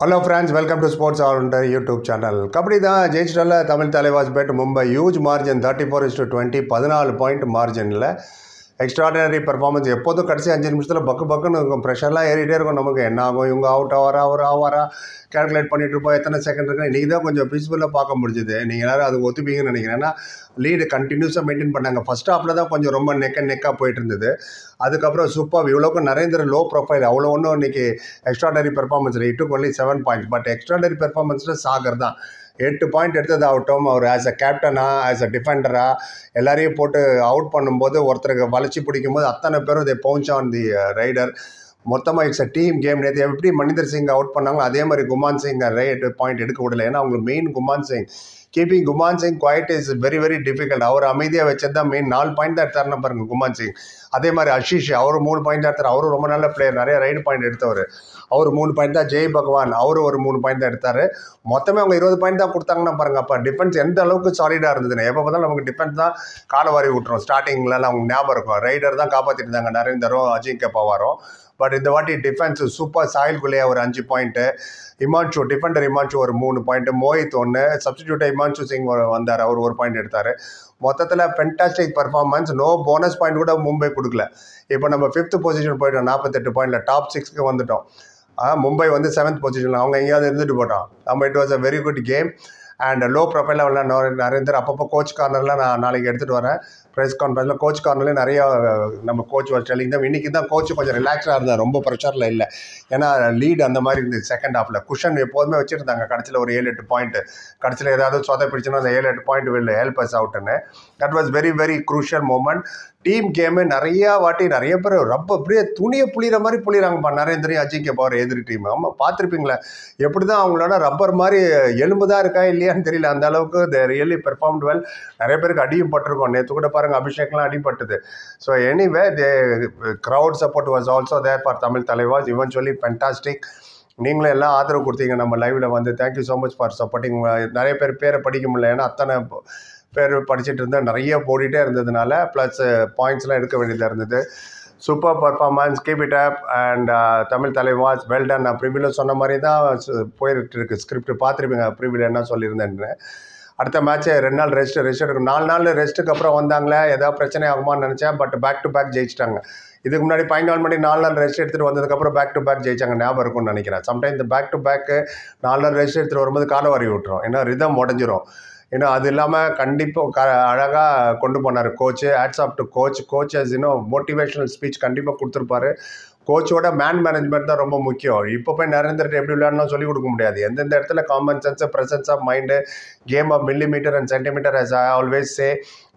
hello friends welcome to sports all rounder YouTube channel kabaddi தான் ஜெயிச்சிட்டால Tamil Thalaivas beat Mumbai huge margin thirty four is to twenty பதினாலு point மார்ஜினில் extraordinary performance எப்போதும் கடைசி அஞ்சு நிமிஷத்தில் பக்கு பக்குன்னு இருக்கும் ப்ரெஷர்லாம் ஏறிட்டே இருக்கும் நமக்கு என்ன ஆகும் இவங்க அவுட் ஆவாரா அவர் ஆவாரா கேல்குலேட் பண்ணிட்டு இருப்போம் எத்தனை செகண்ட் இருக்கு இன்றைக்கி தான் கொஞ்சம் பீஸ்ஃபுல்லாக பார்க்க முடிஞ்சுது நீங்கள் எல்லாரும் அது ஒத்துப்பீங்கன்னு நினைக்கிறேன் ஏன்னா லீடு கண்டினியூஸாக மெயின்டைன் பண்ணாங்க ஃபஸ்ட் ஹாஃபில் தான் கொஞ்சம் ரொம்ப நெக்க நெக்காக போயிட்டு இருந்தது அதுக்கப்புறம் சூப்பர் இவ்வளோக்கும் நரேந்திர லோ ப்ரொஃபைல் அவ்வளோ ஒன்றும் இன்றைக்கி எக்ஸ்ட்ராடனரி பெர்ஃபார்மன்ஸில் இட்டு only seven points but extraordinary பெர்ஃபார்மன்ஸில் சாகர் தான் எட்டு பாயிண்ட் எடுத்தது ஆகட்டும் அவர் ஆஸ் அ கேப்டனாக ஆஸ் அ டிஃபெண்டராக எல்லாரையும் போட்டு அவுட் பண்ணும்போது ஒருத்தருக்கு வளைச்சி பிடிக்கும்போது அத்தனை பேரும் இதை பவுன்ச் ஆன் தி ரைடர் மொத்தமாக இட்ஸ் அ டீம் கேம் நேற்று எப்படி மனிதர் சிங் அவுட் பண்ணாங்களோ அதே மாதிரி குமான் சிங் ரைட் பாயிண்ட் எடுக்க விடல ஏன்னா அவங்களுக்கு main Guman Singh keeping Guman Singh quiet is very very difficult அவர் அமைதியாக வச்சது தான் மெயின் நாலு பாயிண்ட் தான் எடுத்தாருன்னு பாருங்க குமான் சிங் அதே மாதிரி அஷிஷ் அவர் மூணு பாயிண்ட் தான் எடுத்தார் அவரும் ரொம்ப நல்ல பிளேயர் நிறைய ரைடு பாயிண்ட் எடுத்தவர் அவர் மூணு பாயிண்ட் தான் ஜெய் பகவான் அவர் ஒரு மூணு பாயிண்ட் தான் எடுத்தார் மொத்தமே அவங்க இருபது பாயிண்ட் தான் கொடுத்தாங்கன்னா பாருங்க அப்போ டிஃபென்ஸ் எந்த அளவுக்கு சாலிடாக இருந்ததுன்னு எப்போ பார்த்தாலும் நமக்கு டிஃபென்ஸ் தான் காலை வாரி விட்டுரும் ஸ்டார்டிங்லலாம் அவங்க ஞாபகம் இருக்கும் ரைடர் தான் காப்பாற்றிட்டு இருந்தாங்க நரேந்தரும் அஜிங்க பவாரும் பட் இந்த வாட்டி டிஃபென்ஸ் சூப்பர் சாயில்குள்ளே ஒரு அஞ்சு பாயிண்ட்டு இமான்ஷு டிஃபெண்டர் இமான்ஷு ஒரு மூணு பாயிண்ட்டு மோஹித் ஒன்று சப்ஸ்டியூட்டாக இமான்ஷு சிங் ஒரு வந்தார் அவர் ஒரு பாயிண்ட் எடுத்தார் மொத்தத்தில் fantastic performance no bonus point கூட மும்பை கொடுக்கல இப்போ நம்ம ஃபிஃப்த் பொசிஷன் போயிட்டோம் நாற்பத்தெட்டு பாயிண்டில் டாப் சிக்ஸ்க்கு வந்துட்டோம் மும்பை வந்து செவன்த் பொசிஷனில் அவங்க எங்கேயாவது இருந்துட்டு போட்டோம் நம்ம it was a very good game and low ப்ரொஃபைலில் உள்ள நரேந்தர் அப்பப்போ கோச் கார்னரில் நான் நாளைக்கு எடுத்துகிட்டு வரேன் ப்ரெஸ் கான்ஃபரன்ஸில் கோச் கார்னர்லேயே நிறைய நம்ம கோச் வாஸ் டெல்லிங் தான் இன்றைக்கி தான் கோச் கொஞ்சம் ரிலாக்ஸாக இருந்தார் ரொம்ப ப்ரெஷரில் இல்லை ஏன்னா லீடு அந்த மாதிரி இருந்தது செகண்ட் ஹாஃபில் குஷன் எப்போதுமே வச்சுருந்தாங்க கடைசியில் ஒரு ஏழு எட்டு பாயிண்ட் கடைசியில் ஏதாவது சொதை பிடிச்சுன்னா அந்த ஏழு எட்டு பாயிண்ட் வெளில ஹெல்ப் அஸ் அவுட்டுன்னு that was very very crucial moment team game நிறையா வாட்டி நிறைய பேர் ரொம்ப அப்படியே துணியை புளிகிற மாதிரி புளிகிறாங்கப்பா நரேந்திரையும் அஜிங்க பவர் எதிரி டீம் ஆமாம் பார்த்துருப்பீங்களே எப்படி தான் அவங்களோட ரப்பர் மாதிரி எலும்பு தான் இருக்கா இல்லையான்னு தெரியல அந்த அளவுக்கு தே ரியலி பெர்ஃபார்ம்டு வெல் நிறைய பேருக்கு அடியும் பட்டிருக்கோம் நேற்று கூட பாருங்கள் அபிஷேக்லாம் அடிபட்டது so anyway the crowd support was also there for Tamil Thalaivas eventually fantastic நீங்களும் எல்லாம் ஆதரவு கொடுத்தீங்க நம்ம லைவில் வந்து thank you so much for supporting நிறைய பேர் பேரை படிக்க முடியல ஏன்னா அத்தனை பேர் படிச்சுட்டு இருந்தால் நிறைய போடிட்டே இருந்ததுனால ப்ளஸ் பாயிண்ட்ஸ்லாம் எடுக்க வேண்டியதாக இருந்தது super performance keep it up and Tamil Thalaivas well done நான் ப்ரிவியில் சொன்ன மாதிரி தான் போயிட்டு இருக்கு ஸ்கிரிப்ட் பார்த்துருப்பீங்க ப்ரிவியில் என்ன சொல்லியிருந்தேன்னு அடுத்த மேட்ச்சு ரெண்டு நாள் ரெஸ்ட் ரெஸ்ட் எடுக்கும் நாலு நாள் ரெஸ்ட்டுக்கு அப்புறம் வந்தாங்களே ஏதாவது பிரச்சனை ஆகுமான்னு நினச்சேன் பட் பேக் டு பேக் ஜெயிச்சிட்டாங்க இதுக்கு முன்னாடி பதினாலு மணி நாலு நாள் ரெஸ்ட் எடுத்துகிட்டு வந்ததுக்கப்புறம் பேக் டு பேக் ஜெயிச்சாங்க ஞாபகம் இருக்கும்னு நினைக்கிறேன் சம்டைம் இந்த பேக் டு பேக்கு நாலு நாள் ரெஸ்ட் எடுத்துகிட்டு வரும்போது காலை வரி விட்டுரும் ஏன்னா ரிதம் உடஞ்சிரும் ஏன்னா அது இல்லாமல் கண்டிப்பாக க அழகாக கொண்டு போனார் coach hats off to coach coaches இன்னும் மோட்டிவேஷனல் ஸ்பீச் கண்டிப்பாக கொடுத்துருப்பாரு கோச்சோட மேன் மேனேஜ்மெண்ட் தான் ரொம்ப முக்கியம் இப்போ போய் நரேந்திரன் எப்படி விளையாடணும் சொல்லிக் கொடுக்க முடியாது எந்தெந்த இடத்துல common sense presence of mind game of millimetre and centimetre as I always say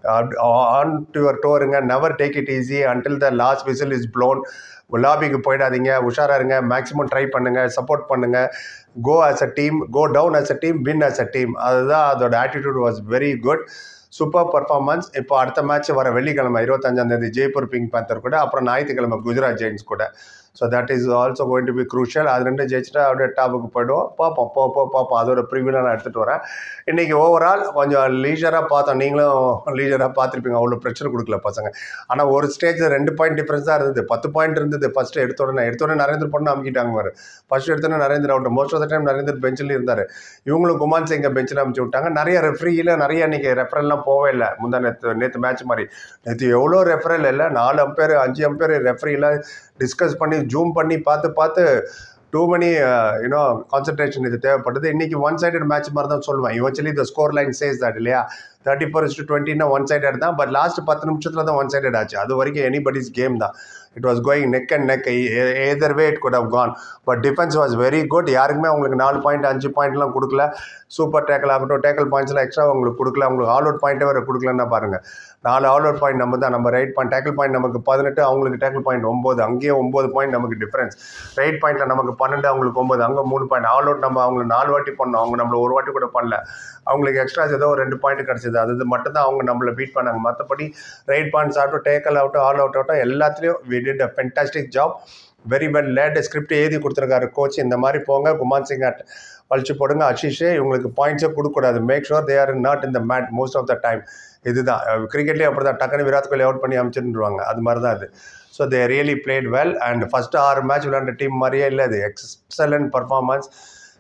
on to your டோருங்க never take it easy until the last whistle is blown லாபிக்கு போயிடாதீங்க உஷாராக இருங்க மேக்ஸிமம் ட்ரை பண்ணுங்கள் சப்போர்ட் பண்ணுங்கள் go as a team go down as a team win as a team அதுதான் அதோட attitude was very good super performance இப்போ அடுத்த மேட்ச் வர வெள்ளிக்கிழமை இருபத்தஞ்சாந்தேதி ஜெய்ப்பூர் பிங்க் பேந்தர் கூட அப்புறம் ஞாயிற்றுக்கிழமை குஜராத் ஜெயின்ஸ் கூட so that is also going to be crucial அது ரெண்டு ஜெயிச்சுட்டா அப்படியே டாப்புக்கு போய்டுவோம் பார்ப்போம் போ போ பார்ப்போம் அதோட ப்ரிவியூலாம் நான் எடுத்துகிட்டு வரேன் இன்றைக்கி ஓவரால் கொஞ்சம் லீஜராக பார்த்தோம் நீங்களும் லீஜராக பார்த்துருப்பீங்க அவ்வளோ பிரச்சனை கொடுக்கல பசங்க ஆனால் ஒரு ஸ்டேஜில் ரெண்டு பாயிண்ட் டிஃப்ரென்ஸ் தான் இருந்தது பத்து பாயிண்ட் இருந்தது ஃபஸ்ட்டு எடுத்த உடனே எடுத்த உடனே நரேந்திர பொண்ணு அமுக்கிட்டாங்க பாரு ஃபஸ்ட்டு எடுத்தோடனே Narendra out most of the time Narendra பெஞ்சில் இருந்தார் இவங்களும் குமான் சிங்கை பெஞ்சில் அமுச்சு விட்டாங்க நிறைய ரெஃப்ரியில் நிறைய இன்றைக்கி ரெஃபரல்லாம் போவே இல்லை முந்தா நேற்று நேற்று மேட்ச் மாதிரி நேற்று எவ்வளோ ரெஃபரல் இல்லை நாலு அம்பேர் அஞ்சு அம்பேர் ரெஃப்ரியில் டிஸ்கஸ் பண்ணி ஜூம் பண்ணி பார்த்து பார்த்து டூ மணி யூனோ கான்சன்ட்ரேஷன் இது தேவைப்பட்டது இன்றைக்கி ஒன் சைடட் மேட்ச் மாதிரி தான் சொல்லுவேன் இவச்சுவலி the score line says that இல்லையா தேர்ட்டி ஃபோர் இஸ்டு டுவெண்ட்டினா ஒன் சைடட் தான் பட் லாஸ்ட் பத்து நிமிஷத்தில் தான் ஒன் சைடட் ஆச்சு அது வரைக்கும் எனிபடிஸ் கேம் தான் it was going neck and neck either way it could have gone but defence was very good யாருக்குமே அவங்களுக்கு நாலு பாயிண்ட் அஞ்சு பாயிண்ட்லாம் கொடுக்கல சூப்பர் டேக்கல் ஆகட்டும் டேக்கல் பாயிண்ட்ஸ்லாம் எக்ஸ்ட்ரா உங்களுக்கு கொடுக்கல உங்களுக்கு ஆல் அவுட் பாயிண்ட்டே வர கொடுக்கலன்னா பாருங்கள் நாலு ஆல் அவுட் பாயிண்ட் நம்ம தான் நம்ம ரைட் பாயிண்ட் டேக்கல் பாயிண்ட் நமக்கு பதினெட்டு அவங்களுக்கு டேக்கல் பாயிண்ட் ஒம்பது அங்கேயே ஒம்பது பாயிண்ட் நமக்கு டிஃப்ரென்ஸ் ரைட் பாயிண்ட்டில் நமக்கு பன்னெண்டு அவங்களுக்கு ஒம்பது அங்கே மூணு பாயிண்ட் ஆல் அவுட் நம்ம அவங்களுக்கு நாலு வாட்டி பண்ணோம் அவங்க நம்மளை ஒரு வாட்டி கூட பண்ணல அவங்களுக்கு எக்ஸ்ட்ராஸ் ஏதோ ஒரு ரெண்டு பாயிண்ட் கிடச்சிது அது மட்டும் தான் அவங்க நம்மளை பீட் பண்ணாங்க மற்றபடி ரைட் பாயிண்ட்ஸ் ஆகட்டும் டேக்கல் ஆகட்டும் ஆல் அவுட் ஆகட்டும் எல்லாத்துலேயும் we did a fantastic job very well late script எழுதி கொடுத்துருக்காரு கோச் இந்த மாதிரி போங்க குமான் சிங் அட் வலிச்சு போடுங்க அஷிஷே இவங்களுக்கு பாயிண்ட்ஸே கொடுக்கக்கூடாது make sure they are not in the mat most of the time இதுதான் கிரிக்கெட்லேயே அப்படி தான் டக்குனு விராட் கோலி அவுட் பண்ணி அமைச்சிருந்துருவாங்க அது மாதிரி தான் அது so they really played well and first ஆறு மேட்ச் விளையாண்ட டீம் மாதிரியே இல்லை அது excellent performance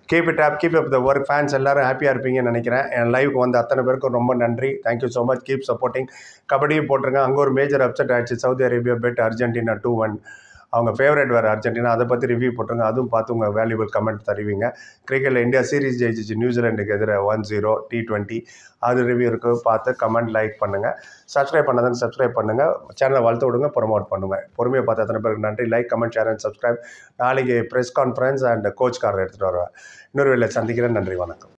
keep it up keep up the work fans எல்லாரும் ஹாப்பியாக இருப்பீங்கன்னு நினைக்கிறேன் என் லைவுக்கு வந்த அத்தனை பேருக்கும் ரொம்ப நன்றி thank you so much keep supporting கபடியும் போட்டிருங்க அங்கே ஒரு மேஜர் அப்செட் ஆயிடுச்சு Saudi Arabia beat Argentina two one அவங்க ஃபேவரட் வேறு அர்ஜென்டினா அதை பற்றி ரிவ்யூ போட்டுருங்க அதுவும் பார்த்து உங்கள் வேல்யூபிள் கமெண்ட் தருவீங்க கிரிக்கெட்டில் இந்தியா சீரிஸ் ஜெயிச்சிச்சு நியூசிலாண்டுக்கு எதிராக ஒன் ஜீரோ டி டுவெண்ட்டி அது ரிவ்யூ இருக்கு பார்த்து கமெண்ட் லைக் பண்ணுங்கள் சப்ஸ்கிரைப் பண்ணாதவங்க சப்ஸ்கிரைப் பண்ணுங்கள் சேனலை வளர்த்து விடுங்க ப்ரொமோட் பண்ணுங்கள் பொறுமையை பார்த்து அத்தனை பேருக்கு நன்றி like comment share and subscribe நாளைக்கு press conference and coach card எடுத்துகிட்டு வருவேன் இன்னொரு வேலை சந்திக்கிறேன் நன்றி வணக்கம்